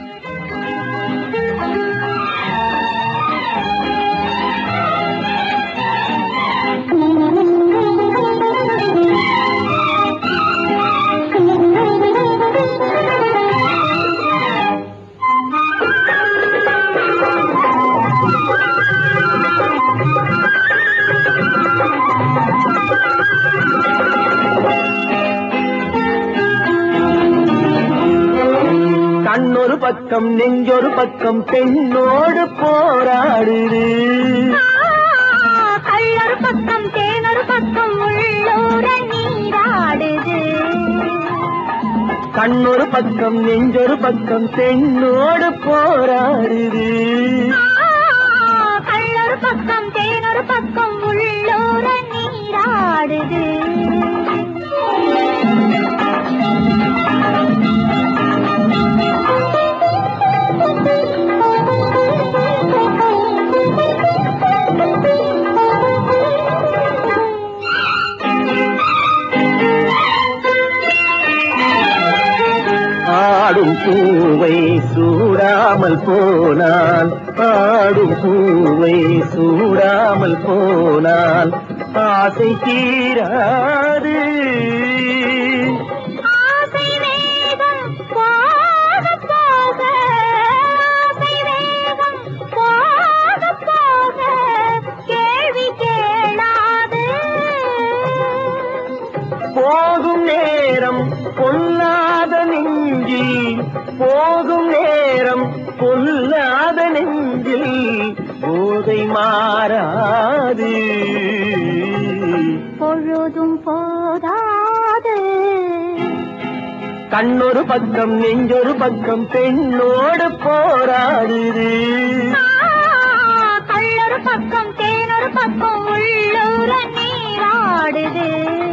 கண்ணொரு பக்கம் நெஞ்சொரு பக்கம் பெண்ணோடு போராடுது கள்ளொரு பக்கம் தேனொரு பக்கம் உள்ளூர நீராடுது கண்ணொரு பக்கம் நெஞ்சொரு பக்கம் பெண்ணோடு போராடுது கள்ளொரு பக்கம் தேனொரு பக்கம் உள்ளூர நீராடுது ஆடும் பூவை சூடாமல் போனால் ஆடும் பூவை சூடாமல் போனால் ஆசை தீராது ஆசை வேகம் போக போக ஆசை வேகம் போக போக கேள்வி கேளாது போகும் நேரம் பொல்லாத நெஞ்சில் போகும் நேரம் பொல்லாத நெஞ்சில் போதை மாறாது பொழுதும் போதாது கண்ணொரு பக்கம் நெஞ்சொரு பக்கம் பெண்ணோடு போராடுது கள்ளொரு பக்கம் தேனொரு பக்கம் உள்ளூர நீராடுது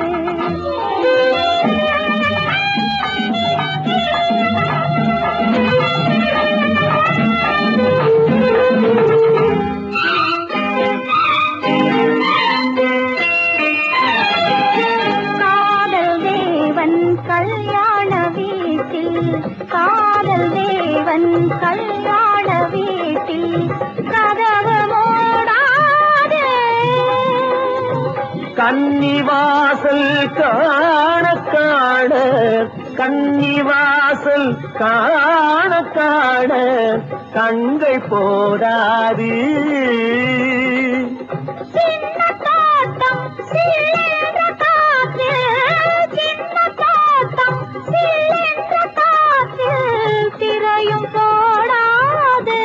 காதல் தேவன் கல்யாண வீட்டில் காதல் தேவன் கல்யாண வீட்டில் கதவு மூடாது கன்னிவாசல் காண காண கன்னிவாசல் காண காண கண்கள் போதாது சின்ன தோட்டம் சில்லென்ற காற்று சின்ன தோட்டம் சில்லென்ற காற்று திரையும் போடாது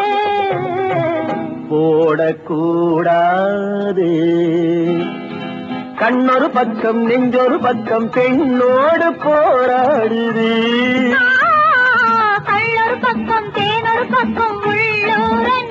போடக்கூடாது கண்ணொரு பக்கம் நெஞ்சொரு பக்கம் பெண்ணோடு போராடுது கள்ளொரு பக்கம் தேனொரு பக்கம் உள்ளூர